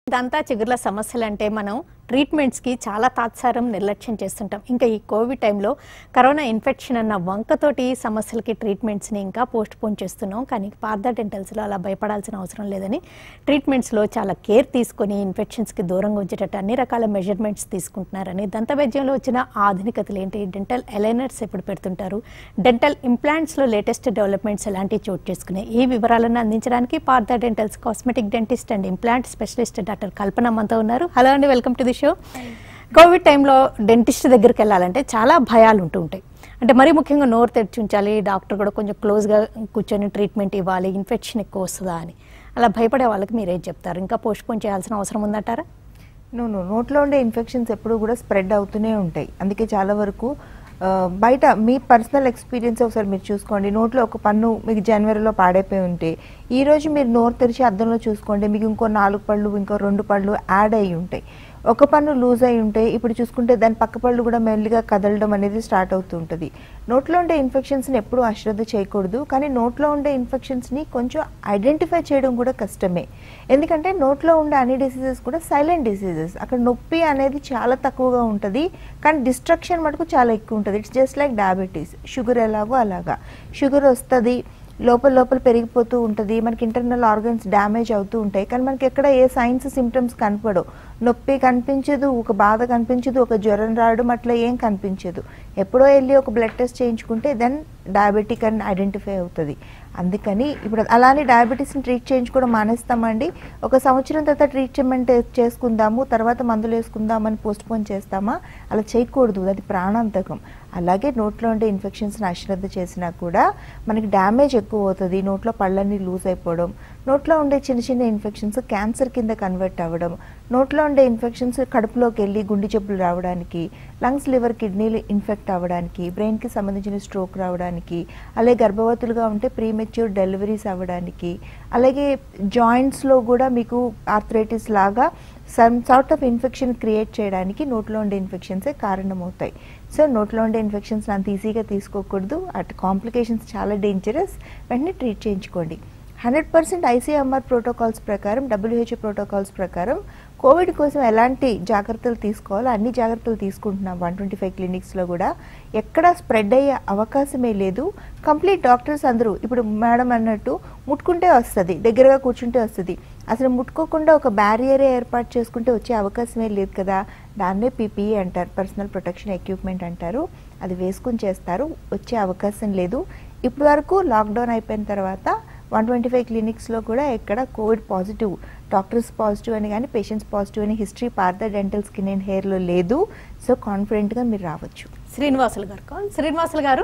దంతా చిగుర్ల సమస్యలు అంటే మనం ట్రీట్మెంట్స్కి చాలా తాత్సారం నిర్లక్ష్యం చేస్తుంటాం ఇంకా ఈ కోవిడ్ టైంలో కరోనా ఇన్ఫెక్షన్ అన్న వంకతోటి ఈ సమస్యలకి ట్రీట్మెంట్స్ని ఇంకా పోస్ట్ పోన్ చేస్తున్నాం కానీ పార్థ డెంటల్స్లో అలా భయపడాల్సిన అవసరం లేదని ట్రీట్మెంట్స్లో చాలా కేర్ తీసుకొని ఇన్ఫెక్షన్స్కి దూరంగా ఉంచేటట్టు అన్ని రకాల మెజర్మెంట్స్ తీసుకుంటున్నారని దంత వైద్యంలో వచ్చిన ఆధునికతలు ఏంటి డెంటల్ ఎలైనర్స్ ఎప్పుడు పెడుతుంటారు డెంటల్ ఇంప్లాంట్స్లో లేటెస్ట్ డెవలప్మెంట్స్ ఎలాంటివి చోటు చేసుకున్నాయి ఈ వివరాలను అందించడానికి Partha dentals cosmetic dentist and implant specialist doctor Kalpana మనతో ఉన్నారు హలో అండి welcome to the show Covid టైంలో డెంటిస్ట్ దగ్గరికి వెళ్ళాలంటే చాలా భయాలు ఉంటూ ఉంటాయి అంటే మరీ ముఖ్యంగా నోరు తెరిచి ఉంచాలి డాక్టర్ కూడా కొంచెం క్లోజ్గా కూర్చొని ట్రీట్మెంట్ ఇవ్వాలి ఇన్ఫెక్షన్ ఎక్కువ వస్తుందా అని అలా భయపడే వాళ్ళకి మీరేం చెప్తారు ఇంకా పోస్ట్ పోన్ చేయాల్సిన అవసరం ఉందంటారా నో నోట్లో ఉండే ఇన్ఫెక్షన్స్ ఎప్పుడు కూడా స్ప్రెడ్ అవుతూనే ఉంటాయి అందుకే చాలా వరకు ఆ, బయట మీ పర్సనల్ ఎక్స్పీరియన్స్ ఒకసారి మీరు చూసుకోండి నోట్లో ఒక పన్ను మీకు జనవరిలో పాడైపోయి ఉంటే ఈ రోజు మీరు నోరు తెరిచి అద్దంలో చూసుకోండి మీకు ఇంకో నాలుగు పళ్ళు ఇంకో రెండు పళ్ళు యాడ్ అయ్యి ఉంటాయి ఒక పన్ను లూజ్ అయి ఉంటే ఇప్పుడు చూసుకుంటే దాని పక్క పళ్ళు కూడా మెల్లిగా కదలడం అనేది స్టార్ట్ అవుతూ ఉంటుంది నోట్లో ఉండే ఇన్ఫెక్షన్స్ని ఎప్పుడూ అశ్రద్ధ చేయకూడదు కానీ నోట్లో ఉండే ఇన్ఫెక్షన్స్ని కొంచెం ఐడెంటిఫై చేయడం కూడా కష్టమే ఎందుకంటే నోట్లో ఉండే అన్ని డిసీజెస్ కూడా సైలెంట్ డిసీజెస్ అక్కడ నొప్పి అనేది చాలా తక్కువగా ఉంటుంది కానీ డిస్ట్రక్షన్ మటుకు చాలా ఎక్కువ ఉంటుంది it's just like diabetes sugar ఎలాగో అలాగా షుగర్ వస్తుంది లోపల లోపల పెరిగిపోతూ ఉంటుంది మనకి ఇంటర్నల్ ఆర్గన్స్ డ్యామేజ్ అవుతూ ఉంటాయి కానీ మనకి ఎక్కడ ఏ సైన్స్ సిమ్టమ్స్ కనపడవు నొప్పి కనిపించదు ఒక బాధ కనిపించదు ఒక జ్వరం రావడం అట్లా ఏం కనిపించదు ఎప్పుడో వెళ్ళి ఒక బ్లడ్ టెస్ట్ చేయించుకుంటే దెన్ డయాబెటిక్ అని ఐడెంటిఫై అవుతుంది అందుకని ఇప్పుడు అలానే డయాబెటీస్ని ట్రీట్ చేయించుకోవడం మానేస్తామండి ఒక సంవత్సరం తర్వాత ట్రీట్మెంట్ చేసుకుందాము తర్వాత మందులు వేసుకుందామని పోస్ట్ పోన్ చేస్తామా అలా చేయకూడదు అది ప్రాణాంతకం అలాగే నోట్లో ఉండే ఇన్ఫెక్షన్స్ని అశ్రద్ధ చేసినా కూడా మనకి డ్యామేజ్ ఎక్కువ అవుతుంది నోట్లో పళ్ళన్నీ లూజ్ అయిపోవడం నోట్లో ఉండే చిన్న చిన్న ఇన్ఫెక్షన్స్ క్యాన్సర్ కింద కన్వర్ట్ అవ్వడం నోట్లో ఉండే ఇన్ఫెక్షన్స్ కడుపులోకి వెళ్ళి గుండె జబ్బులు రావడానికి లంగ్స్ లివర్ కిడ్నీలు ఇన్ఫెక్ట్ అవ్వడానికి బ్రెయిన్కి సంబంధించిన స్ట్రోక్ రావడానికి అలాగే గర్భవతులుగా ఉంటే ప్రీమెచ్యూర్ డెలివరీస్ అవ్వడానికి అలాగే జాయింట్స్లో కూడా మీకు ఆర్థరైటిస్ లాగా some sort of infection create చేయడానికి నోట్లో ఉండే ఇన్ఫెక్షన్సే కారణమవుతాయి సో నోట్లో ఉండే ఇన్ఫెక్షన్స్ అంత ఈజీగా తీసుకోకూడదు అటు కాంప్లికేషన్స్ చాలా డేంజరస్ వెంటనే ట్రీట్ చేయించుకోండి హండ్రెడ్ పర్సెంట్ ఐసీఎంఆర్ ప్రోటోకాల్స్ ప్రకారం డబ్ల్యూహెచ్ఓ ప్రోటోకాల్స్ ప్రకారం కోవిడ్ కోసం ఎలాంటి జాగ్రత్తలు తీసుకోవాలో అన్ని జాగ్రత్తలు తీసుకుంటున్నాం వన్ ట్వంటీ ఫైవ్ క్లినిక్స్లో కూడా ఎక్కడా స్ప్రెడ్ అయ్యే అవకాశమే లేదు కంప్లీట్ డాక్టర్స్ అందరూ ఇప్పుడు మేడం అన్నట్టు ముట్టుకుంటే వస్తుంది దగ్గరగా కూర్చుంటే వస్తుంది అసలు ముట్టుకోకుండా ఒక బ్యారియరే ఏర్పాటు చేసుకుంటే వచ్చే అవకాశమే లేదు కదా దాన్నే పీపీఈ అంటారు పర్సనల్ ప్రొటెక్షన్ ఎక్విప్మెంట్ అంటారు అది వేసుకుని చేస్తారు వచ్చే అవకాశం లేదు ఇప్పటి వరకు లాక్డౌన్ అయిపోయిన తర్వాత వన్ ట్వంటీ ఫైవ్ క్లినిక్స్లో కూడా ఎక్కడ కోవిడ్ పాజిటివ్ డాక్టర్స్ పాజిటివ్ అని కానీ పేషెంట్స్ పాజిటివ్ అని history Partha dental skin and హెయిర్లో లేదు సో కాన్ఫిడెంట్గా మీరు రావచ్చు శ్రీనివాసులు గారు కాల్ శ్రీనివాసులు గారు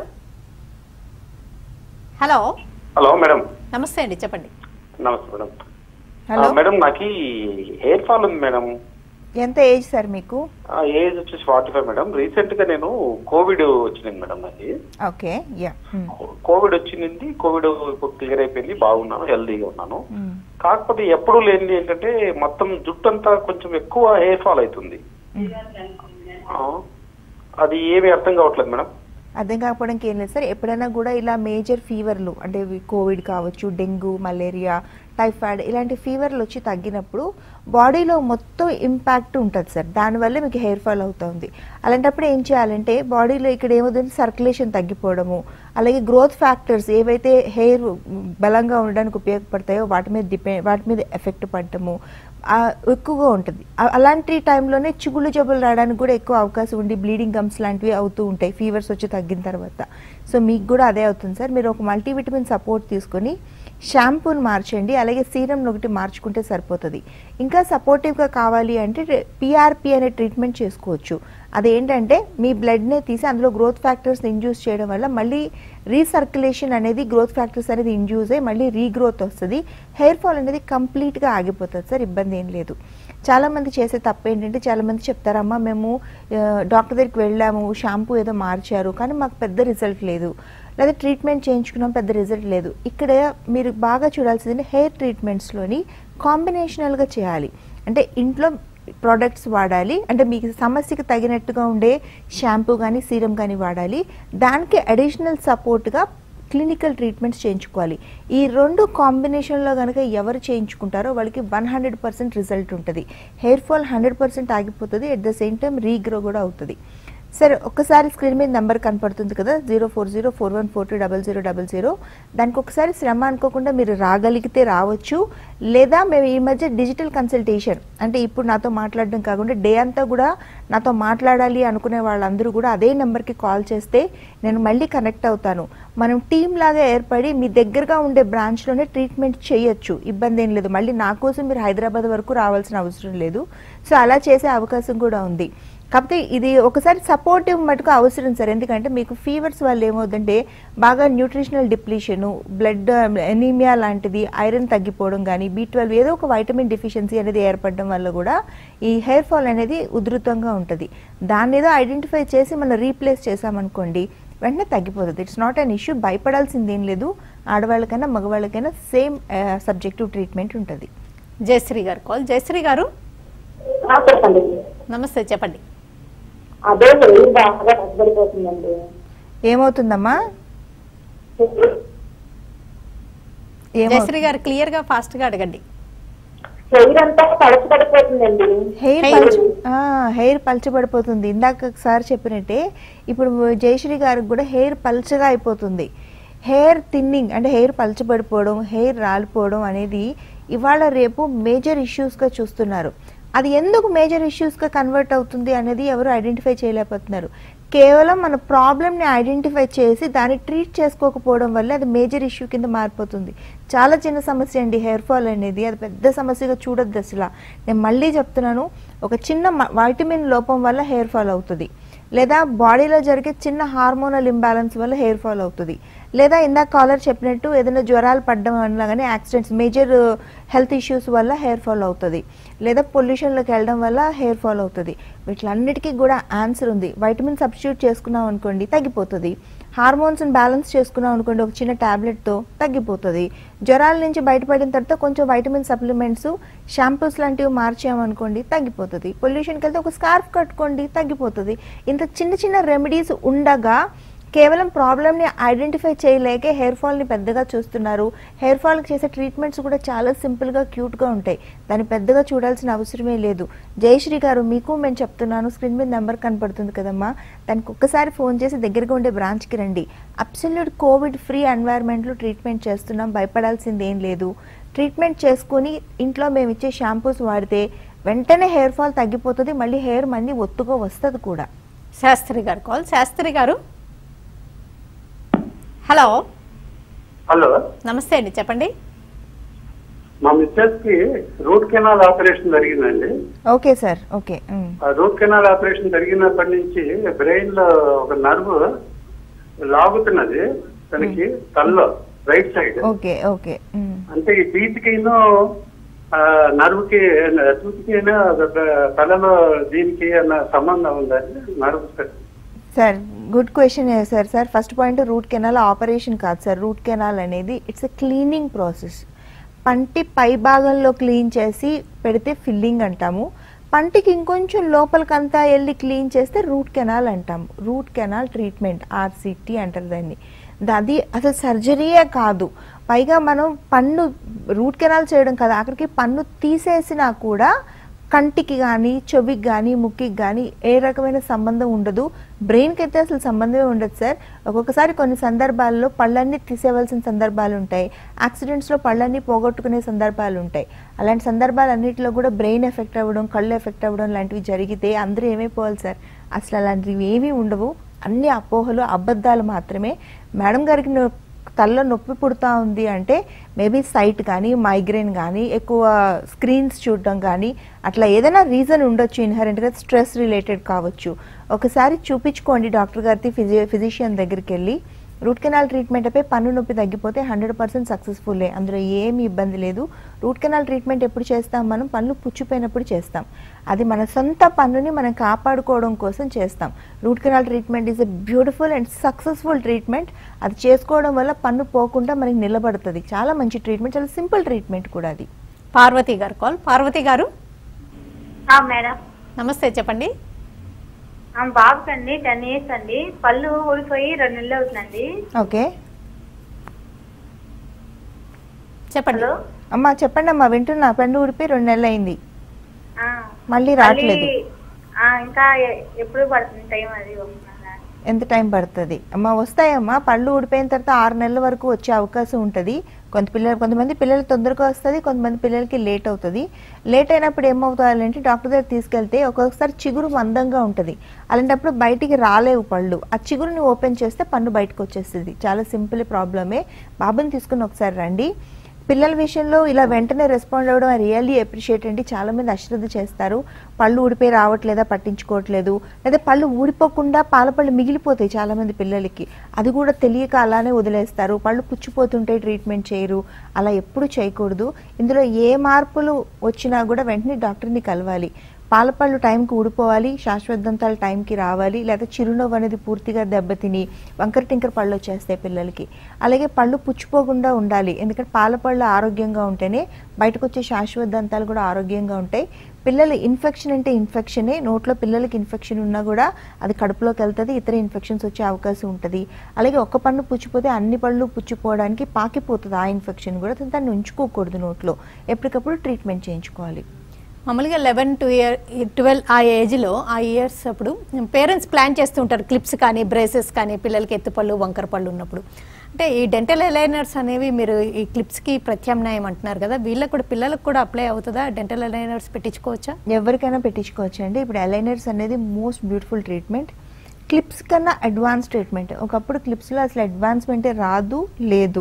హలో హలో మేడం నమస్తే అండి చెప్పండి నమస్తే మేడం హలో ఆ, మేడం నాకు హెయిర్ ఫాల్ ఉంది మేడం ఎంత ఏజ్ సార్ మీకు ఆ, ఏజ్ వచ్చేసి ఫార్టీ ఫైవ్ మేడం రీసెంట్ గా నేను కోవిడ్ వచ్చింది మేడం నాకు ఓకే యా కోవిడ్ వచ్చింది కోవిడ్ ఇప్పుడు క్లియర్ అయిపోయింది బాగున్నాను హెల్దీగా ఉన్నాను కాకపోతే ఎప్పుడు లేనిది ఏంటంటే మొత్తం జుట్టు అంతా కొంచెం ఎక్కువ హెయిర్ ఫాల్ అవుతుంది ఆ, అది ఏమీ అర్థం కావట్లేదు మేడం అర్థం కాకపోవడానికి ఏం లేదు సార్ ఎప్పుడైనా కూడా ఇలా మేజర్ ఫీవర్లు అంటే ఇవి కోవిడ్ కావచ్చు డెంగ్యూ మలేరియా టైఫాయిడ్ ఇలాంటి ఫీవర్లు వచ్చి తగ్గినప్పుడు బాడీలో మొత్తం ఇంపాక్ట్ ఉంటుంది సార్ దానివల్ల మీకు హెయిర్ ఫాల్ అవుతుంది అలాంటప్పుడు ఏం చేయాలంటే బాడీలో ఇక్కడ ఏమవుతుంది సర్క్యులేషన్ తగ్గిపోవడము అలాగే గ్రోత్ ఫ్యాక్టర్స్ ఏవైతే హెయిర్ బలంగా ఉండడానికి ఉపయోగపడతాయో వాటి మీద డిపెండ్ వాటి మీద ఎఫెక్ట్ పడటము ఆ, ఎక్కువగా ఉంటుంది ఆ- అలాంటి టైంలోనే చిగుళ్ళు జబ్బులు రావడానికి కూడా ఎక్కువ అవకాశం ఉండి బ్లీడింగ్ గమ్స్ లాంటివి అవుతూ ఉంటాయి ఫీవర్స్ వచ్చి తగ్గిన తర్వాత సో మీకు కూడా అదే అవుతుంది సార్ మీరు ఒక మల్టీవిటమిన్ సపోర్ట్ తీసుకొని షాంపూని మార్చండి అలాగే సీరం ఒకటి మార్చుకుంటే సరిపోతుంది ఇంకా సపోర్టివ్గా కావాలి అంటే పిఆర్పి అనే ట్రీట్మెంట్ చేసుకోవచ్చు అదేంటంటే మీ బ్లడ్నే తీసి అందులో గ్రోత్ ఫ్యాక్టర్స్ని ఇండ్యూస్ చేయడం వల్ల మళ్ళీ రీసర్క్యులేషన్ అనేది గ్రోత్ ఫ్యాక్టర్స్ అనేది ఇండ్యూస్ అయ్యి మళ్ళీ రీగ్రోత్ వస్తుంది హెయిర్ ఫాల్ అనేది కంప్లీట్గా ఆగిపోతుంది సార్ ఇబ్బంది ఏం లేదు చాలామంది చేసే తప్పు ఏంటంటే చాలామంది చెప్తారమ్మా మేము ఆ, డాక్టర్ దగ్గరికి వెళ్ళాము షాంపూ ఏదో మార్చారు కానీ మాకు పెద్ద రిజల్ట్ లేదు లేదా ట్రీట్మెంట్ చేయించుకున్నాం పెద్ద రిజల్ట్ లేదు ఇక్కడ మీరు బాగా చూడాల్సింది హెయిర్ ట్రీట్మెంట్స్లోని కాంబినేషనల్గా చేయాలి అంటే ఇంట్లో ప్రోడక్ట్స్ వాడాలి అంటే మీకు సమస్యకి తగినట్టుగా ఉండే షాంపూ కానీ సీరం కానీ వాడాలి దానికి అడిషనల్ సపోర్ట్గా క్లినికల్ ట్రీట్మెంట్స్ చేయించుకోవాలి ఈ రెండు కాంబినేషన్లో కనుక ఎవరు చేయించుకుంటారో వాళ్ళకి వన్ హండ్రెడ్ పర్సెంట్ రిజల్ట్ ఉంటుంది హెయిర్ ఫాల్ హండ్రెడ్ పర్సెంట్ ఆగిపోతుంది at the same time regrow కూడా అవుతుంది సరే ఒక్కసారి స్క్రీన్ మీద నెంబర్ కనపడుతుంది కదా zero four zero four one four two double zero double zero దానికి ఒకసారి శ్రమ అనుకోకుండా మీరు రాగలిగితే రావచ్చు లేదా మేము ఈ మధ్య డిజిటల్ కన్సల్టేషన్ అంటే ఇప్పుడు నాతో మాట్లాడడం కాకుండా డే అంతా కూడా నాతో మాట్లాడాలి అనుకునే వాళ్ళందరూ కూడా అదే నెంబర్కి కాల్ చేస్తే నేను మళ్ళీ కనెక్ట్ అవుతాను మనం టీం లాగా ఏర్పడి మీ దగ్గరగా ఉండే బ్రాంచ్లోనే ట్రీట్మెంట్ చేయొచ్చు ఇబ్బంది ఏం లేదు మళ్ళీ నా కోసం మీరు హైదరాబాద్ వరకు రావాల్సిన అవసరం లేదు సో అలా చేసే అవకాశం కూడా ఉంది కాకపోతే ఇది ఒకసారి సపోర్టివ్ మటుకు అవసరం సార్ ఎందుకంటే మీకు ఫీవర్స్ వల్ల ఏమవుతుందంటే బాగా న్యూట్రిషనల్ డిప్లీషను బ్లడ్ ఎనీమియా లాంటిది ఐరన్ తగ్గిపోవడం కానీ బీ ట్వెల్వ్ ఏదో ఒక వైటమిన్ డిఫిషియన్సీ అనేది ఏర్పడడం వల్ల కూడా ఈ హెయిర్ ఫాల్ అనేది ఉధృతంగా ఉంటుంది దాన్ని ఏదో ఐడెంటిఫై చేసి మనం రీప్లేస్ చేసామనుకోండి వెంటనే తగ్గిపోతుంది ఇట్స్ నాట్ అన్ ఇష్యూ భయపడాల్సింది ఏం లేదు ఆడవాళ్ళకైనా మగవాళ్ళకైనా సేమ్ సబ్జెక్టివ్ ట్రీట్మెంట్ ఉంటుంది జయశ్రీ గారు కాల్ జయశ్రీ గారు ఆ, చెప్పండి నమస్తే చెప్పండి అదే హెయిర్ బాగా తగ్గడిపోతుందండి ఏమవుతుందమ్మా ఏమో జయశ్రీ గారు క్లియర్ గా ఫాస్ట్ గా అడగండి హెయిర్ అంతా తడచి పడిపోతుందండి హెయిర్ Hair. పల్చ ఆ, హెయిర్ పల్చబడిపోతుంది ఇందాక సార్ చెప్పినట్టే ఇప్పుడు జయశ్రీ గారికి కూడా హెయిర్ పల్చగా అయిపోతుంది హెయిర్ థిన్నింగ్ అంటే హెయిర్ పల్చబడిపోవడం హెయిర్ రాలిపోవడం అనేది ఇవాళ రేపు మేజర్ ఇష్యూస్గా చూస్తున్నారు అది ఎందుకు మేజర్ ఇష్యూస్గా కన్వర్ట్ అవుతుంది అనేది ఎవరు ఐడెంటిఫై చేయలేకపోతున్నారు కేవలం మన ప్రాబ్లమ్ని ఐడెంటిఫై చేసి దాన్ని ట్రీట్ చేసుకోకపోవడం వల్ల అది మేజర్ ఇష్యూ కింద మారిపోతుంది చాలా చిన్న సమస్య అండి హెయిర్ ఫాల్ అనేది అది పెద్ద సమస్యగా చూడొద్దు అసలు నేను మళ్ళీ చెప్తున్నాను ఒక చిన్న మ- వైటమిన్ లోపం వల్ల హెయిర్ ఫాల్ అవుతుంది లేదా బాడీలో జరిగే చిన్న హార్మోనల్ ఇంబ్యాలెన్స్ వల్ల హెయిర్ ఫాల్ అవుతుంది లేదా ఇందాక కాలర్ చెప్పినట్టు ఏదైనా జ్వరాలు పడడం వల్ల కానీ యాక్సిడెంట్స్ మేజర్ హెల్త్ ఇష్యూస్ వల్ల హెయిర్ ఫాల్ అవుతుంది లేదా పొల్యూషన్లోకి వెళ్ళడం వల్ల హెయిర్ ఫాల్ అవుతుంది వీటిలన్నిటికీ కూడా ఆన్సర్ ఉంది వైటమిన్ సబ్స్టిట్యూట్ చేసుకున్నాం అనుకోండి తగ్గిపోతుంది హార్మోన్స్ని బ్యాలెన్స్ చేసుకున్నాం అనుకోండి ఒక చిన్న టాబ్లెట్తో తగ్గిపోతుంది జ్వరాల నుంచి బయటపడిన తర్వాత కొంచెం వైటమిన్ సప్లిమెంట్స్ షాంపూస్ లాంటివి మార్చామనుకోండి తగ్గిపోతుంది పొల్యూషన్కి వెళ్తే ఒక స్కార్ఫ్ కట్టుకోండి తగ్గిపోతుంది ఇంత చిన్న చిన్న రెమెడీస్ ఉండగా కేవలం ప్రాబ్లమ్ని ఐడెంటిఫై చేయలేకే హెయిర్ ఫాల్ని పెద్దగా చూస్తున్నారు హెయిర్ ఫాల్కి చేసే ట్రీట్మెంట్స్ కూడా చాలా సింపుల్గా క్యూట్గా ఉంటాయి దాన్ని పెద్దగా చూడాల్సిన అవసరమే లేదు జయశ్రీ గారు మీకు మేము చెప్తున్నాను స్క్రీన్ మీద నెంబర్ కనపడుతుంది కదమ్మా దానికి ఒక్కసారి ఫోన్ చేసి దగ్గరగా ఉండే బ్రాంచ్కి రండి అబ్సల్యూట్ కోవిడ్ ఫ్రీ ఎన్వైర్న్మెంట్లో ట్రీట్మెంట్ చేస్తున్నాం భయపడాల్సింది ఏం లేదు ట్రీట్మెంట్ చేసుకుని ఇంట్లో మేము ఇచ్చే షాంపూస్ వాడితే వెంటనే హెయిర్ ఫాల్ తగ్గిపోతుంది మళ్ళీ హెయిర్ మళ్ళీ ఒత్తుగా వస్తుంది కూడా శాస్త్రి గారు కాల్ శాస్త్రి గారు హలో హలో నమస్తే అండి చెప్పండి మా మిస్సెస్ కి రూట్ కెనాల్ ఆపరేషన్ జరిగిందండి ఓకే సార్ ఓకే ఉమ్. ఆ రూట్ కెనాల్ ఆపరేషన్ జరిగినప్పటి నుంచి బ్రెయిన్ లో ఒక నర్వ్ లాగుతున్నది తనకి తల్లో right side okay okay um. అంటే ఈ బీచ్కిను నర్వ్ కి తూతికి తలలో దీనికి అన్న సంబంధం ఉందండి nerve sir good question sir sir first point root canal operation కాదు సార్ రూట్ కెనాల్ అనేది ఇట్స్ ఎ క్లీనింగ్ ప్రాసెస్ పంటి పై భాగంలో క్లీన్ చేసి పెడితే ఫిల్లింగ్ అంటాము పంటికి ఇంకొంచెం లోపలికంతా వెళ్ళి క్లీన్ చేస్తే రూట్ కెనాల్ అంటాము రూట్ కెనాల్ ట్రీట్మెంట్ ఆర్సిటి అంటారు దాన్ని ద- అది అసలు సర్జరీయే కాదు పైగా మనం పన్ను రూట్ కెనాల్ చేయడం కాదు ఆఖరికి పన్ను తీసేసినా కూడా కంటికి కానీ చెవికి కానీ ముక్కికి కానీ ఏ రకమైన సంబంధం ఉండదు బ్రెయిన్కి అయితే అసలు సంబంధమే ఉండదు సార్ ఒక్కొక్కసారి కొన్ని సందర్భాల్లో పళ్ళన్నీ తీసేవలసిన సందర్భాలు ఉంటాయి యాక్సిడెంట్స్లో పళ్ళన్నీ పోగొట్టుకునే సందర్భాలు ఉంటాయి అలాంటి సందర్భాలన్నింటిలో కూడా బ్రెయిన్ ఎఫెక్ట్ అవ్వడం కళ్ళు ఎఫెక్ట్ అవ్వడం లాంటివి జరిగితే అందరూ ఏమైపోవాలి సార్ అసలు అలాంటివి ఏమీ ఉండవు అన్ని అపోహలు అబద్ధాలు మాత్రమే మేడం గారికి నొ- తలలో నొప్పి పుడతా ఉంది అంటే మేబీ సైట్ కానీ మైగ్రేన్ కానీ ఎక్కువ స్క్రీన్స్ చూడడం కానీ అట్లా ఏదైనా రీజన్ ఉండొచ్చు ఇన్హరెంట్గా స్ట్రెస్ రిలేటెడ్ కావచ్చు ఒకసారి చూపించుకోండి డాక్టర్ గారి ఫిజి ఫిజిషియన్ దగ్గరికి వెళ్ళి రూట్ కెనాల్ ట్రీట్మెంట్ అయిపోయి పన్ను నొప్పి తగ్గిపోతే హండ్రెడ్ పర్సెంట్ సక్సెస్ఫుల్లే అందులో ఏమీ ఇబ్బంది లేదు రూట్ కెనాల్ ట్రీట్మెంట్ ఎప్పుడు చేస్తాం మనం పన్ను పుచ్చిపోయినప్పుడు చేస్తాం అది మన సొంత పన్నుని మనం కాపాడుకోవడం కోసం చేస్తాం root canal treatment is a beautiful and successful treatment అది చేసుకోవడం వల్ల పన్ను పోకుండా మనకి నిలబడుతుంది చాలా మంచి ట్రీట్మెంట్ చాలా సింపుల్ ట్రీట్మెంట్ కూడా అది పార్వతి గారు కాల్ పార్వతి గారు ఆ, మేడం నమస్తే చెప్పండి ఆ, బాబుకండి టెన్ ఇయర్స్ అండి పళ్ళు ఊడిపోయి రెండు నెలలు అవుతుందండి ఓకే చెప్పండి హలో అమ్మా చెప్పండి అమ్మా వింటున్నా పండు ఊడిపోయి రెండు నెలలు అయింది ఆ, మళ్ళీ రావట్లేదు మళ్ళీ, ఆ, ఇంకా ఎ- ఎప్పుడు పడుతుంది టైం అది వస్తుందా? ఎంత టైం పడుతుంది అమ్మ వస్తాయమ్మా పళ్ళు ఊడిపోయిన తర్వాత ఆరు నెలల వరకు వచ్చే అవకాశం ఉంటుంది కొంత పిల్లలు కొంతమంది పిల్లలు తొందరగా వస్తుంది కొంతమంది పిల్లలకి లేట్ అవుతుంది లేట్ అయినప్పుడు ఏమవుతాయంటే డాక్టర్ దగ్గర తీసుకెళ్తే ఒక్కొక్కసారి చిగురు మందంగా ఉంటుంది అలాంటప్పుడు బయటికి రాలేవు పళ్ళు ఆ చిగురుని ఓపెన్ చేస్తే పన్ను బయటకు వచ్చేస్తుంది చాలా సింపుల్ ప్రాబ్లమే బాబుని తీసుకుని ఒకసారి రండి పిల్లల విషయంలో ఇలా వెంటనే రెస్పాండ్ అవ్వడం ఐ రియల్లీ అప్రిషియేట్ అండి చాలా మంది అశ్రద్ధ చేస్తారు పళ్ళు ఊడిపోయి రావట్లేదా పట్టించుకోవట్లేదు లేదా పళ్ళు ఊడిపోకుండా పాలపళ్ళు మిగిలిపోతాయి చాలా మంది పిల్లలకి అది కూడా తెలియక అలానే వదిలేస్తారు పళ్ళు పుచ్చిపోతుంటే ట్రీట్మెంట్ చేయరు అలా ఎప్పుడు చేయకూడదు ఇందులో ఏ మార్పులు వచ్చినా కూడా వెంటనే డాక్టర్ని కలవాలి పాలపళ్ళు టైంకి ఊడిపోవాలి శాశ్వత దంతాలు టైంకి రావాలి లేదా చిరునవ్వు అనేది పూర్తిగా దెబ్బతిని వంకర టింకర పళ్ళు వచ్చేస్తాయి పిల్లలకి అలాగే పళ్ళు పుచ్చిపోకుండా ఉండాలి ఎందుకంటే పాలపళ్ళు ఆరోగ్యంగా ఉంటేనే బయటకు వచ్చే శాశ్వత దంతాలు కూడా ఆరోగ్యంగా ఉంటాయి పిల్లలు ఇన్ఫెక్షన్ అంటే ఇన్ఫెక్షనే నోట్లో పిల్లలకి ఇన్ఫెక్షన్ ఉన్నా కూడా అది కడుపులోకి వెళ్తుంది ఇతర ఇన్ఫెక్షన్స్ వచ్చే అవకాశం ఉంటుంది అలాగే ఒక్క పన్ను పుచ్చిపోతే అన్ని పళ్ళు పుచ్చిపోవడానికి పాకిపోతుంది ఆ ఇన్ఫెక్షన్ కూడా దాన్ని ఉంచుకోకూడదు నోట్లో ఎప్పటికప్పుడు ట్రీట్మెంట్ చేయించుకోవాలి మామూలుగా లెవెన్ టు ఇయర్ ట్వెల్వ్ ఆ ఏజ్లో ఆ ఇయర్స్ అప్పుడు పేరెంట్స్ ప్లాన్ చేస్తూ ఉంటారు క్లిప్స్ కానీ బ్రేసెస్ కానీ పిల్లలకి ఎత్తుపళ్ళు వంకర పళ్ళు ఉన్నప్పుడు అంటే ఈ డెంటల్ అలైనర్స్ అనేవి మీరు ఈ క్లిప్స్కి ప్రత్యామ్నాయం అంటున్నారు కదా వీళ్ళకి కూడా పిల్లలకు కూడా అప్లై అవుతుందా డెంటల్ అలైనర్స్ పెట్టించుకోవచ్చా ఎవరికైనా పెట్టించుకోవచ్చు అండి ఇప్పుడు అలైనర్స్ అనేది మోస్ట్ బ్యూటిఫుల్ ట్రీట్మెంట్ క్లిప్స్ కన్నా అడ్వాన్స్ ట్రీట్మెంట్ ఒకప్పుడు క్లిప్స్లో అసలు అడ్వాన్స్మెంటే రాదు లేదు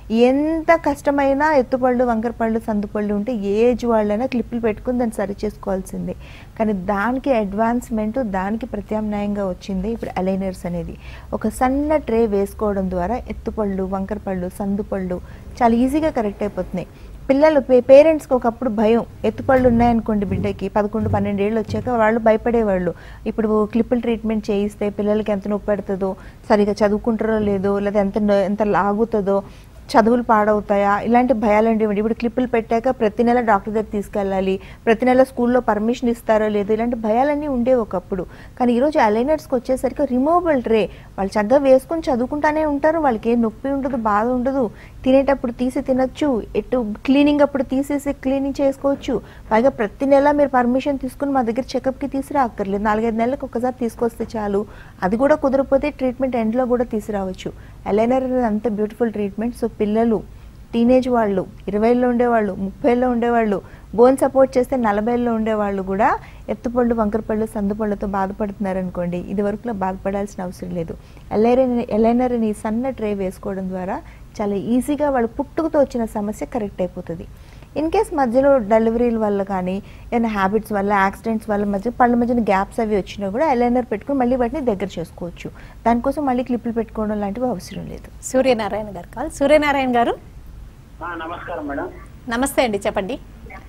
ఎంత కష్టమైనా ఎత్తుపళ్ళు వంకరపళ్ళు సందుపళ్ళు ఉంటే ఏ ఏజ్ వాళ్ళైనా క్లిప్పులు పెట్టుకుని దాన్ని సరి చేసుకోవాల్సిందే కానీ దానికి అడ్వాన్స్మెంట్ దానికి ప్రత్యామ్నాయంగా వచ్చింది ఇప్పుడు అలైనర్స్ అనేది ఒక సన్న ట్రే వేసుకోవడం ద్వారా ఎత్తుపళ్ళు వంకరపళ్ళు సందుపళ్ళు చాలా ఈజీగా కరెక్ట్ అయిపోతున్నాయి పిల్లలు పేరెంట్స్కి ఒకప్పుడు భయం ఎత్తుపళ్ళు ఉన్నాయనుకోండి బిడ్డకి పదకొండు పన్నెండేళ్ళు వచ్చాక వాళ్ళు భయపడేవాళ్ళు ఇప్పుడు క్లిప్పులు ట్రీట్మెంట్ చేయిస్తే పిల్లలకి ఎంత నొప్పి పెడుతుందో సరిగా చదువుకుంటారో లేదో లేదా ఎంత నొ- ఎంత లాగుతుందో చదువులు పాడవుతాయా ఇలాంటి భయాలు ఉండేవి ఇప్పుడు క్లిప్పులు పెట్టాక ప్రతి నెల డాక్టర్ దగ్గర తీసుకెళ్ళాలి ప్రతి నెల స్కూల్లో పర్మిషన్ ఇస్తారో లేదో ఇలాంటి భయాలన్నీ ఉండేవి ఒకప్పుడు కానీ ఈరోజు అలైనర్స్కి వచ్చేసరికి రిమూవబుల్ ట్రే వాళ్ళు చక్కగా వేసుకొని చదువుకుంటానే ఉంటారు వాళ్ళకి ఏ నొప్పి ఉండదు బాధ ఉండదు తినేటప్పుడు తీసి తినొచ్చు ఎటు క్లీనింగ్ అప్పుడు తీసేసి క్లీనింగ్ చేసుకోవచ్చు పైగా ప్రతి నెల మీరు పర్మిషన్ తీసుకుని మా దగ్గర చెకప్కి తీసుకురాక్కర్లేదు నాలుగైదు నెలలకు ఒకసారి తీసుకొస్తే చాలు అది కూడా కుదరకపోతే ట్రీట్మెంట్ ఎండ్లో కూడా తీసుకురావచ్చు అలైనర్ అనేది అంత బ్యూటిఫుల్ ట్రీట్మెంట్ సో పిల్లలు టీనేజ్ వాళ్ళు ఇరవైలో ఉండేవాళ్ళు ముప్పైలో ఉండేవాళ్ళు బోన్ సపోర్ట్ చేస్తే నలభైలో ఉండేవాళ్ళు కూడా ఎత్తుపళ్ళు వంకరపళ్ళు సందుపళ్ళతో బాధపడుతున్నారు అనుకోండి ఇది వరకులో బాధపడాల్సిన అవసరం లేదు ఎలైనర్ ఎలైనర్ అని సన్న ట్రే వేసుకోవడం ద్వారా చాలా ఈజీగా వాళ్ళు పుట్టుకతో వచ్చిన సమస్య కరెక్ట్ అయిపోతుంది ఇన్ కేస్ మధ్యలో డెలివరీల వల్ల కానీ ఏదైనా హ్యాబిట్స్ వల్ల యాక్సిడెంట్స్ వల్ల మధ్య పళ్ళ మధ్యన గ్యాప్స్ అవి వచ్చినా కూడా ఎలైనర్ పెట్టుకుని మళ్ళీ వాటిని దగ్గర చేసుకోవచ్చు దానికోసం మళ్ళీ క్లిప్పులు పెట్టుకోవడం లాంటివి అవసరం లేదు సూర్యనారాయణ గారు కాల్ సూర్యనారాయణ గారు ఆ, నమస్కారం మేడం నమస్తే అండి చెప్పండి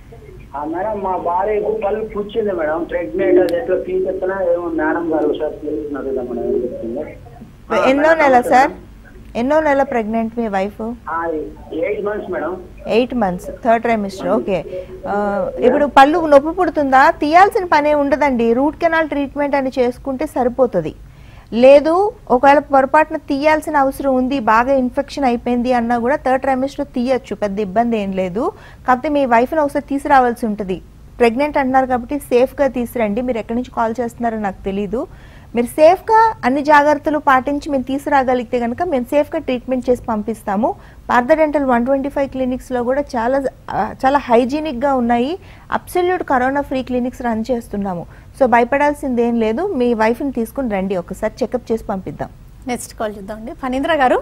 ఆ, మేడం మా భార్యకు పళ్ళు పుచ్చింది మేడం ప్రెగ్నెంట్ అది ఎట్లా తీసేస్తున్నా ఏమో మేడం గారు సార్ తెలుస్తున్నారు కదా మేడం ఏం చెప్తుంది ఆ, ఎన్నో మేడం, నెల నమస్తే సార్ మేడం. ఎన్నో నెల ప్రెగ్నెంట్ మీ వైఫ్ ఆ, eight months madam eight months third trimester okay ఇప్పుడు పళ్ళు నొప్పి పుడుతుందా తీయాల్సిన పనే ఉండదండి రూట్ కెనాల్ ట్రీట్మెంట్ అని చేసుకుంటే సరిపోతుంది లేదు ఒకవేళ పొరపాటున తీయాల్సిన అవసరం ఉంది బాగా ఇన్ఫెక్షన్ అయిపోయింది అన్నా కూడా థర్డ్ ట్రైమిస్టర్ తీయచ్చు పెద్ద ఇబ్బంది ఏం లేదు కాకపోతే మీ వైఫ్ని ఒకసారి తీసుకురావాల్సి ఉంటుంది ప్రెగ్నెంట్ అంటున్నారు కాబట్టి సేఫ్గా తీసురండి మీరు ఎక్కడి నుంచి కాల్ చేస్తున్నారో నాకు తెలీదు మీరు సేఫ్గా అన్ని జాగ్రత్తలు పాటించి మీరు తీసుకురాగలిగితే కనుక మేము సేఫ్గా ట్రీట్మెంట్ చేసి పంపిస్తాము Partha dental one twenty five క్లినిక్స్లో కూడా చాలా ఆ, చాలా హైజీనిక్గా ఉన్నాయి absolute corona free clinics run చేస్తున్నాము సో భయపడాల్సింది ఏం లేదు మీ వైఫ్ని తీసుకుని రండి ఒకసారి చెకప్ చేసి పంపిద్దాం నెక్స్ట్ కాల్ చూద్దామండి ఫణీంద్ర గారు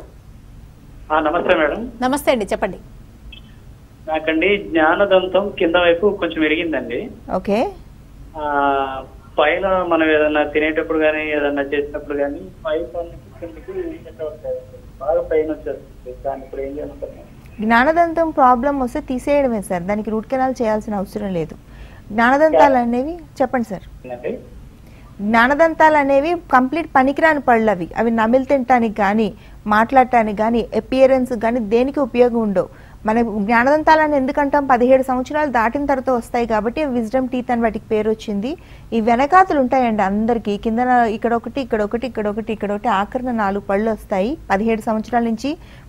ఆ, నమస్తే మేడం నమస్తే అండి చెప్పండి నాకండి జ్ఞానదంతం కింద వైపు కొంచెం ఎరిగిందండి ఓకే ఆ పైన మనం ఏదన్నా తినేటప్పుడు కానీ ఏదన్నా చేసినప్పుడు కానీ పై పన్నుకి కిందకి ఎట్లా ఉంటాయండి? బాగా పైన వచ్చేస్తుంది దాన్ని ఇప్పుడు ఏం చేస్తాను జ్ఞానదంతం ప్రాబ్లం వస్తే తీసేయడమే సార్ దానికి రూట్ కెనాల్ చేయాల్సిన అవసరం లేదు జ్ఞానదంతాలు అనేవి చెప్పండి సార్ అండి జ్ఞానదంతాలు అనేవి కంప్లీట్ పనికిరాని పళ్ళు అవి అవి నమిలి తినటానికి కానీ మాట్లాడటానికి కానీ అపియరెన్స్ కానీ దేనికి ఉపయోగం ఉండవు మన జ్ఞానదంతాలని ఎందుకంటాం పదిహేడు సంవత్సరాలు దాటిన తర్వాత వస్తాయి కాబట్టి విజ్డమ్ టీత్ అని వాటికి పేరు వచ్చింది ఈ వెనకాతలు ఉంటాయండి అందరికీ కింద ఇక్కడ ఒకటి ఇక్కడ ఒకటి ఇక్కడ ఒకటి ఇక్కడ ఒకటి ఆఖరిన నాలుగు పళ్ళు వస్తాయి పదిహేడు సంవత్సరాల నుంచి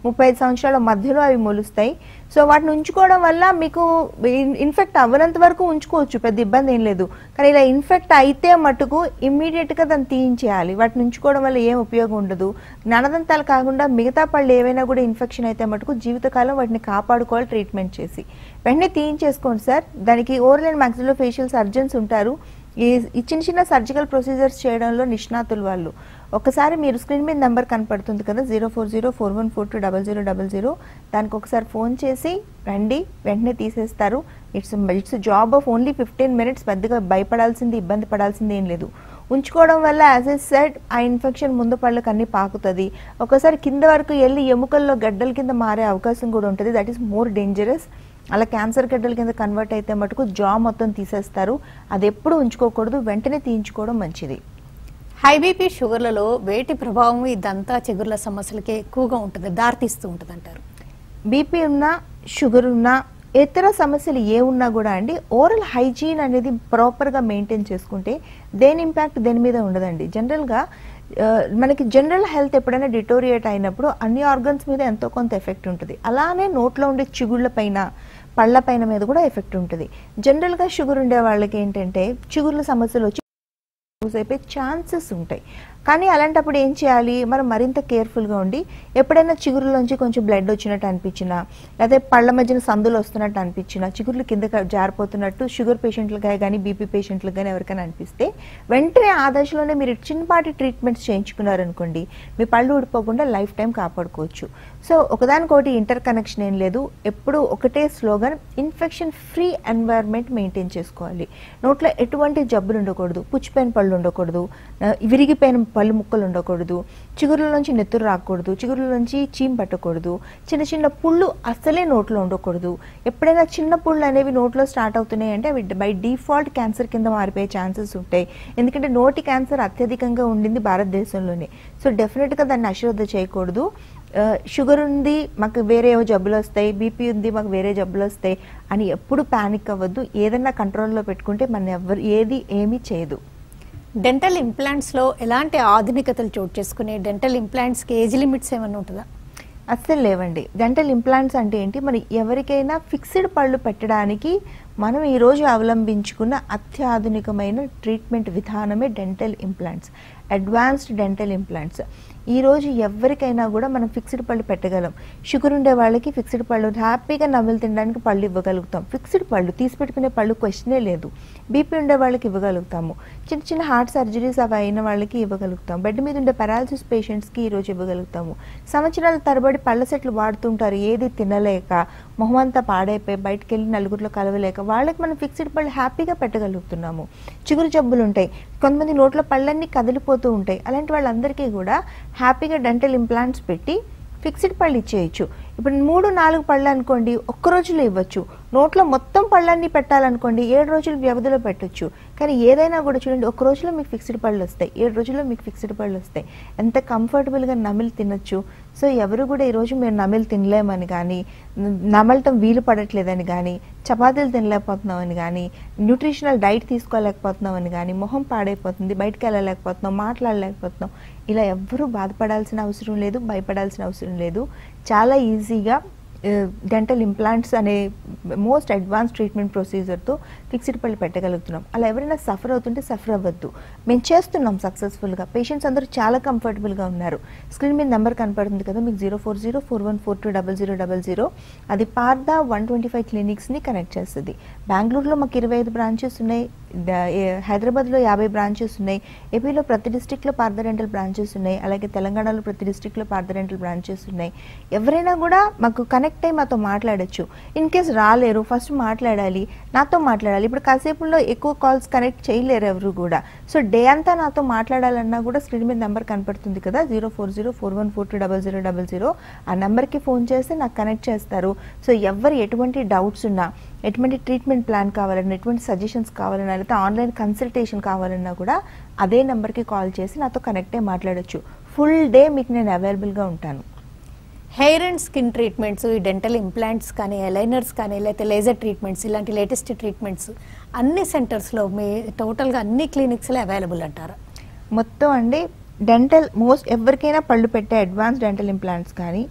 ముప్పై ఐదు సంవత్సరాల మధ్యలో అవి మొలుస్తాయి సో వాటిని ఉంచుకోవడం వల్ల మీకు ఇన్ఫెక్ట్ అవ్వనంత వరకు ఉంచుకోవచ్చు పెద్ద ఇబ్బంది ఏం లేదు కానీ ఇలా ఇన్ఫెక్ట్ అయితే మటుకు ఇమ్మీడియట్గా దాన్ని తీయించేయాలి వాటిని ఉంచుకోవడం వల్ల ఏం ఉపయోగం ఉండదు జ్ఞానదంతాలు కాకుండా మిగతా పళ్ళు ఏవైనా కూడా ఇన్ఫెక్షన్ అయితే మటుకు జీవితకాలం వాటిని కాపాడుకోవాలి ట్రీట్మెంట్ చేసి వెంటనే తీయించేసుకోండి సార్ దానికి oral and maxillo facial surgeons ఉంటారు ఈ ఈ చిన్న చిన్న సర్జికల్ ప్రొసీజర్స్ చేయడంలో నిష్ణాతులు వాళ్ళు ఒకసారి మీరు స్క్రీన్ మీద నెంబర్ కనపడుతుంది కదా zero four zero four one four two double zero double zero దానికి ఒకసారి ఫోన్ చేసి రండి వెంటనే తీసేస్తారు it's it's job of only fifteen minutes పెద్దగా భయపడాల్సింది ఇబ్బంది పడాల్సింది ఏం లేదు ఉంచుకోవడం వల్ల యాజ్ ఎ సెడ్ ఆ ఇన్ఫెక్షన్ ముందు పళ్ళకి అన్ని పాకుతుంది ఒకసారి కింద వరకు వెళ్ళి ఎముకల్లో గడ్డల కింద మారే అవకాశం కూడా ఉంటుంది దట్ ఈస్ మోర్ డేంజరస్ అలా క్యాన్సర్ గడ్డల కింద కన్వర్ట్ అయితే మటుకు జా మొత్తం తీసేస్తారు అది ఎప్పుడు ఉంచుకోకూడదు వెంటనే తీయించుకోవడం మంచిది హై బీపీ షుగర్లలో వేటి ప్రభావం ఈ దంతా చిగుర్ల సమస్యలకి ఎక్కువగా ఉంటుంది దారితీస్తూ ఉంటుంది అంటారు బీపీ ఉన్నా షుగర్ ఉన్నా ఇతర సమస్యలు ఏ ఉన్నా కూడా అండి ఓరల్ హైజీన్ అనేది ప్రాపర్గా మెయింటైన్ చేసుకుంటే దేని ఇంపాక్ట్ దేని మీద ఉండదండి జనరల్గా ఆ, మనకి జనరల్ హెల్త్ ఎప్పుడైనా డిటోరియేట్ అయినప్పుడు అన్ని ఆర్గన్స్ మీద ఎంతో కొంత ఎఫెక్ట్ ఉంటుంది అలానే నోట్లో ఉండే చిగుళ్ళ పైన పళ్ళ పైన మీద కూడా ఎఫెక్ట్ ఉంటుంది జనరల్గా షుగర్ ఉండే వాళ్ళకి ఏంటంటే చిగుర్ల సమస్యలు వచ్చి యూజ్ అయిపోయే ఛాన్సెస్ ఉంటాయి కానీ అలాంటప్పుడు ఏం చేయాలి మనం మరింత కేర్ఫుల్గా ఉండి ఎప్పుడైనా చిగురులోంచి కొంచెం బ్లడ్ వచ్చినట్టు అనిపించినా లేదా పళ్ళ మధ్యన సందులు వస్తున్నట్టు అనిపించినా చిగుర్లు కింద జారిపోతున్నట్టు షుగర్ పేషెంట్లుగా కానీ బీపీ పేషెంట్లకు కానీ ఎవరికైనా అనిపిస్తే వెంటనే ఆ దశలోనే మీరు చిన్నపాటి ట్రీట్మెంట్స్ చేయించుకున్నారనుకోండి మీ పళ్ళు ఊడిపోకుండా లైఫ్ టైం కాపాడుకోవచ్చు సో ఒకదానికొకటి ఇంటర్ కనెక్షన్ ఏం లేదు ఎప్పుడు ఒకటే slogan infection free environment maintain చేసుకోవాలి నోట్లో ఎటువంటి జబ్బులు ఉండకూడదు పుచ్చిపోయిన పళ్ళు ఉండకూడదు ఆ, విరిగిపోయిన పళ్ళు ముక్కలు ఉండకూడదు చిగురుల నుంచి నెత్తురు రాకూడదు చిగురుల నుంచి చీమ్ పట్టకూడదు చిన్న చిన్న పుళ్ళు అస్సలే నోట్లో ఉండకూడదు ఎప్పుడైనా చిన్న పుళ్ళు అనేవి నోట్లో స్టార్ట్ అవుతున్నాయి అంటే అవి బై డిఫాల్ట్ క్యాన్సర్ కింద మారిపోయే ఛాన్సెస్ ఉంటాయి ఎందుకంటే నోటి క్యాన్సర్ అత్యధికంగా ఉండింది భారతదేశంలోనే సో డెఫినెట్గా దాన్ని అశ్రద్ధ చేయకూడదు ఆ, షుగర్ ఉంది మాకు వేరే ఏవో జబ్బులు వస్తాయి బీపీ ఉంది మాకు వేరే జబ్బులు వస్తాయి అని ఎప్పుడు ప్యానిక్ అవ్వద్దు ఏదన్నా కంట్రోల్లో పెట్టుకుంటే మన ఎవరు ఏది ఏమీ చేయదు డెంటల్ ఇంప్లాంట్స్లో ఎలాంటి ఆధునికతలు చోటు చేసుకునే డెంటల్ ఇంప్లాంట్స్కి ఏజ్ లిమిట్స్ ఏమైనా ఉంటుందా అస్సలు లేవండి డెంటల్ ఇంప్లాంట్స్ అంటే ఏంటి మరి ఎవరికైనా ఫిక్స్డ్ పళ్ళు పెట్టడానికి మనం ఈరోజు అవలంబించుకున్న అత్యాధునికమైన ట్రీట్మెంట్ విధానమే dental implants advanced dental implants ఈరోజు ఎవరికైనా కూడా మనం ఫిక్స్డ్ పళ్ళు పెట్టగలం షుగర్ ఉండే వాళ్ళకి ఫిక్స్డ్ పళ్ళు హ్యాపీగా నవ్వులు తినడానికి పళ్ళు ఇవ్వగలుగుతాం ఫిక్స్డ్ పళ్ళు తీసి పెట్టుకునే పళ్ళు క్వశ్చనే లేదు బీపీ ఉండే వాళ్ళకి ఇవ్వగలుగుతాము చిన్న చిన్న హార్ట్ సర్జరీస్ అవి అయిన వాళ్ళకి ఇవ్వగలుగుతాం బెడ్ మీద ఉండే పారాలసిస్ పేషెంట్స్కి ఈరోజు ఇవ్వగలుగుతాము సంవత్సరాల తరబడి పళ్ళ సెట్లు వాడుతుంటారు ఏది తినలేక మొహం అంతా పాడైపోయి బయటకు వెళ్ళి నలుగురిలో కలవలేక వాళ్ళకి మనం ఫిక్స్డ్ పళ్ళు హ్యాపీగా పెట్టగలుగుతున్నాము చిగురు జబ్బులు ఉంటాయి కొంతమంది నోట్లో పళ్ళన్నీ కదిలిపోతూ ఉంటాయి అలాంటి వాళ్ళందరికీ కూడా హ్యాపీగా డెంటల్ ఇంప్లాంట్స్ పెట్టి ఫిక్స్డ్ పళ్ళు ఇచ్చేయచ్చు ఇప్పుడు మూడు నాలుగు పళ్ళు అనుకోండి ఒక్క రోజులో ఇవ్వచ్చు నోట్లో మొత్తం పళ్ళన్నీ పెట్టాలనుకోండి ఏడు రోజుల వ్యవధిలో పెట్టొచ్చు కానీ ఏదైనా కూడా చూడండి ఒక రోజులో మీకు ఫిక్స్డ్ పళ్ళు వస్తాయి ఏడు రోజుల్లో మీకు ఫిక్స్డ్ పళ్ళు వస్తాయి ఎంత కంఫర్టబుల్గా నమిలి తినొచ్చు సో ఎవరు కూడా ఈరోజు మేము నమిలి తినలేమని కానీ న- నమలటం వీలు పడట్లేదని కానీ చపాతీలు తినలేకపోతున్నామని కానీ న్యూట్రిషనల్ డైట్ తీసుకోలేకపోతున్నామని కానీ మొహం పాడైపోతుంది బయటకు వెళ్ళలేకపోతున్నాం మాట్లాడలేకపోతున్నాం ఇలా ఎవ్వరూ బాధపడాల్సిన అవసరం లేదు భయపడాల్సిన అవసరం లేదు చాలా ఈజీగా డెంటల్ ఇంప్లాంట్స్ అనే మోస్ట్ అడ్వాన్స్ ట్రీట్మెంట్ ప్రొసీజర్తో ఫిక్స్డ్ పళ్ళు పెట్టగలుగుతున్నాం అలా ఎవరైనా సఫర్ అవుతుంటే సఫర్ అవ్వద్దు మేము చేస్తున్నాం సక్సెస్ఫుల్గా పేషెంట్స్ అందరూ చాలా కంఫర్టబుల్గా ఉన్నారు స్క్రీన్ మీద నెంబర్ కనపడుతుంది కదా మీకు zero four zero four one four two double zero double zero అది పార్ద వన్ ట్వంటీ ఫైవ్ క్లినిక్స్ని కనెక్ట్ చేస్తుంది బెంగళూరులో మాకు ఇరవై ఐదు బ్రాంచెస్ ఉన్నాయి ద- ఏ- హైదరాబాద్లో యాభై బ్రాంచెస్ ఉన్నాయి ఏపీలో ప్రతి డిస్టిక్లో పార్థ రెంటల్ బ్రాంచెస్ ఉన్నాయి అలాగే తెలంగాణలో ప్రతి డిస్టిక్లో పార్థ రెంటల్ బ్రాంచెస్ ఉన్నాయి ఎవరైనా కూడా మాకు కనెక్ట్ అయ్యి మాతో మాట్లాడొచ్చు ఇన్ కేస్ రాలేరు ఫస్ట్ మాట్లాడాలి నాతో మాట్లాడాలి ఇప్పుడు కాసేపులో ఎక్కువ కాల్స్ కనెక్ట్ చేయలేరు ఎవరు కూడా సో డే అంతా నాతో మాట్లాడాలన్నా కూడా స్క్రీన్ మీద నెంబర్ కనపడుతుంది కదా zero four zero four one four two double zero double zero ఆ నెంబర్కి ఫోన్ చేస్తే నాకు కనెక్ట్ చేస్తారు సో ఎవరు ఎటువంటి డౌట్స్ ఉన్నా ఎటువంటి ట్రీట్మెంట్ ప్లాన్ కావాలన్నా ఎటువంటి సజెషన్స్ కావాలన్నా లేకపోతే ఆన్లైన్ కన్సల్టేషన్ కావాలన్నా కూడా అదే నెంబర్కి కాల్ చేసి నాతో కనెక్ట్ అయ్యి మాట్లాడొచ్చు ఫుల్ డే మీకు నేను అవైలబుల్గా ఉంటాను హెయిర్ అండ్ స్కిన్ ట్రీట్మెంట్స్ ఈ డెంటల్ ఇంప్లాంట్స్ కానీ ఎలైనర్స్ కానీ లేకపోతే లేజర్ ట్రీట్మెంట్స్ ఇలాంటి లేటెస్ట్ ట్రీట్మెంట్స్ అన్ని సెంటర్స్లో మీ టోటల్గా అన్ని క్లినిక్స్లో అవైలబుల్ అంటారా మొత్తం అండి డెంటల్ మోస్ట్ ఎవరికైనా పళ్ళు పెట్టే అడ్వాన్స్ డెంటల్ ఇంప్లాంట్స్ కానీ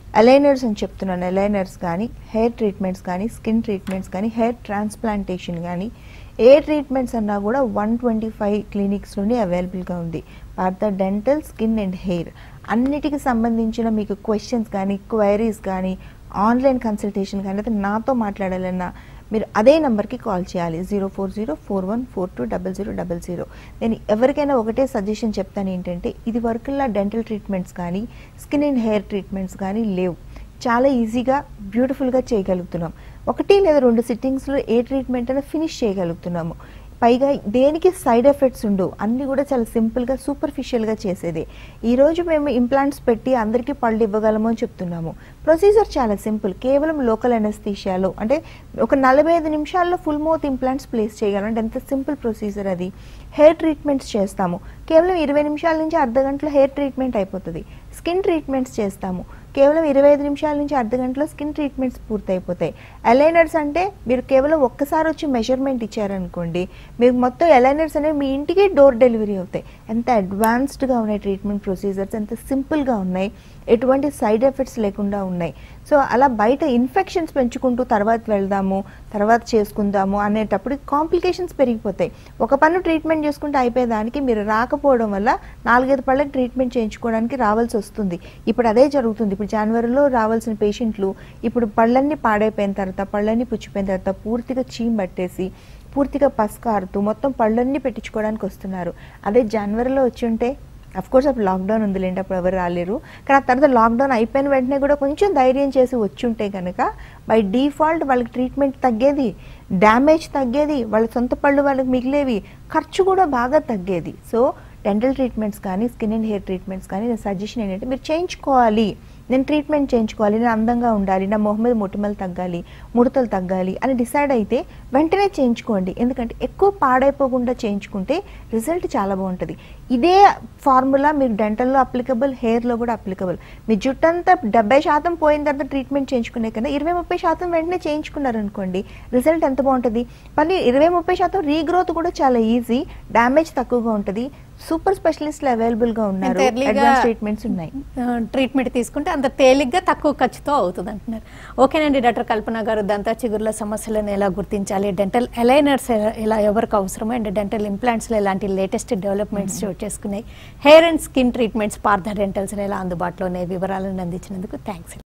అలైనర్స్ అని చెప్తున్నాను అలైనర్స్ కానీ హెయిర్ ట్రీట్మెంట్స్ కానీ స్కిన్ ట్రీట్మెంట్స్ కానీ హెయిర్ ట్రాన్స్ప్లాంటేషన్ కానీ ఏ ట్రీట్మెంట్స్ అన్నా కూడా వన్ ట్వంటీ ఫైవ్ క్లినిక్స్లోనే అవైలబుల్గా ఉంది Partha dental skin and hair అన్నిటికి సంబంధించిన మీకు క్వశ్చన్స్ కానీ క్వైరీస్ కానీ ఆన్లైన్ కన్సల్టేషన్ కానీ అయితే నాతో మాట్లాడాలన్నా మీరు అదే నెంబర్కి కాల్ చేయాలి zero four zero four one four two double zero double zero నేను ఎవరికైనా ఒకటే సజెషన్ చెప్తాను ఏంటంటే ఇది వరకులా డెంటల్ ట్రీట్మెంట్స్ కానీ స్కిన్ అండ్ హెయిర్ ట్రీట్మెంట్స్ కానీ లేవు చాలా ఈజీగా బ్యూటిఫుల్గా చేయగలుగుతున్నాం ఒకటి లేదా రెండు సిట్టింగ్స్లో ఏ ట్రీట్మెంట్ అయినా ఫినిష్ చేయగలుగుతున్నాము పైగా దేనికి సైడ్ ఎఫెక్ట్స్ ఉండవు అన్నీ కూడా చాలా సింపుల్గా సూపర్ఫిషియల్గా చేసేదే ఈరోజు మేము ఇంప్లాంట్స్ పెట్టి అందరికీ పళ్ళు ఇవ్వగలము అని చెప్తున్నాము ప్రొసీజర్ చాలా సింపుల్ కేవలం లోకల్ అనస్థీషియాలో అంటే ఒక నలభై ఐదు నిమిషాల్లో ఫుల్ మౌత్ ఇంప్లాంట్స్ ప్లేస్ చేయగలం అంటే ఎంత సింపుల్ ప్రొసీజర్ అది హెయిర్ ట్రీట్మెంట్స్ చేస్తాము కేవలం ఇరవై నిమిషాల నుంచి అర్ధ గంటలో హెయిర్ ట్రీట్మెంట్ అయిపోతుంది స్కిన్ ట్రీట్మెంట్స్ చేస్తాము కేవలం ఇరవై ఐదు నిమిషాల నుంచి అర్ధ గంటలో స్కిన్ ట్రీట్మెంట్స్ పూర్తయిపోతాయి అలైనర్స్ అంటే మీరు కేవలం ఒక్కసారి వచ్చి మెజర్మెంట్ ఇచ్చారనుకోండి మీకు మొత్తం అలైనర్స్ అనేవి మీ ఇంటికి డోర్ డెలివరీ అవుతాయి ఎంత అడ్వాన్స్డ్గా ఉన్నాయి ట్రీట్మెంట్ ప్రొసీజర్స్ ఎంత సింపుల్గా ఉన్నాయి ఎటువంటి సైడ్ ఎఫెక్ట్స్ లేకుండా ఉన్నాయి సో అలా బయట ఇన్ఫెక్షన్స్ పెంచుకుంటూ తర్వాత వెళ్దాము తర్వాత చేసుకుందాము అనేటప్పుడు కాంప్లికేషన్స్ పెరిగిపోతాయి ఒక పన్ను ట్రీట్మెంట్ చేసుకుంటే అయిపోయేదానికి మీరు రాకపోవడం వల్ల నాలుగైదు పళ్ళకి ట్రీట్మెంట్ చేయించుకోవడానికి రావాల్సి వస్తుంది ఇప్పుడు అదే జరుగుతుంది ఇప్పుడు జనవరిలో రావాల్సిన పేషెంట్లు ఇప్పుడు పళ్ళన్నీ పాడైపోయిన తర్వాత పళ్ళన్నీ పుచ్చిపోయిన తర్వాత పూర్తిగా చీమ్ పట్టేసి పూర్తిగా పసుకారుతూ మొత్తం పళ్ళన్నీ పెట్టించుకోవడానికి వస్తున్నారు అదే జనవరిలో వచ్చి ఉంటే అఫ్ కోర్స్ అప్పుడు లాక్డౌన్ ఉందిలేండి అప్పుడు ఎవరు రాలేరు కానీ ఆ తర్వాత లాక్డౌన్ అయిపోయిన వెంటనే కూడా కొంచెం ధైర్యం చేసి వచ్చి ఉంటే కనుక బై డిఫాల్ట్ వాళ్ళకి ట్రీట్మెంట్ తగ్గేది డ్యామేజ్ తగ్గేది వాళ్ళ సొంత పళ్ళు వాళ్ళకి మిగిలేవి ఖర్చు కూడా బాగా తగ్గేది సో డెంటల్ ట్రీట్మెంట్స్ కానీ స్కిన్ అండ్ హెయిర్ ట్రీట్మెంట్స్ కానీ నేను సజెషన్ ఏంటంటే మీరు చేయించుకోవాలి నేను ట్రీట్మెంట్ చేయించుకోవాలి నేను అందంగా ఉండాలి నా మొహం మీద మొటిమలు తగ్గాలి ముడతలు తగ్గాలి అని డిసైడ్ అయితే వెంటనే చేయించుకోండి ఎందుకంటే ఎక్కువ పాడైపోకుండా చేయించుకుంటే రిజల్ట్ చాలా బాగుంటుంది ఇదే ఫార్ములా మీరు డెంటల్లో అప్లికబుల్ హెయిర్లో కూడా అప్లికబుల్ మీ జుట్టంతా డెబ్బై శాతం పోయిన తర్వాత ట్రీట్మెంట్ చేయించుకునే కన్నా ఇరవై ముప్పై శాతం వెంటనే చేయించుకున్నారనుకోండి రిజల్ట్ ఎంత బాగుంటుంది మళ్ళీ ఇరవై ముప్పై శాతం రీగ్రోత్ కూడా చాలా ఈజీ డ్యామేజ్ తక్కువగా ఉంటుంది సూపర్ స్పెషలిస్ట్లు అవైలబుల్గా ఉన్నారు ఎంత early గా- అడ్వాన్స్ ట్రీట్మెంట్స్ ఉన్నాయి ట్రీట్మెంట్ తీసుకుంటే అంత తేలిగ్గా తక్కువ ఖర్చుతో అవుతుంది అంటున్నారు ఓకేనండి డాక్టర్ కల్పన గారు దంతా చిగుర్ల సమస్యలను ఎలా గుర్తించాలి డెంటల్ అలైనర్స్ ఎలా ఎవరికి అవసరమో అండ్ డెంటల్ ఇంప్లాంట్స్లో ఎలాంటి లేటెస్ట్ డెవలప్మెంట్స్ చోటు చేసుకున్నాయి hair and skin treatments Partha dentals ఎలా అందుబాటులో ఉన్నాయి వివరాలను అందించినందుకు థ్యాంక్స్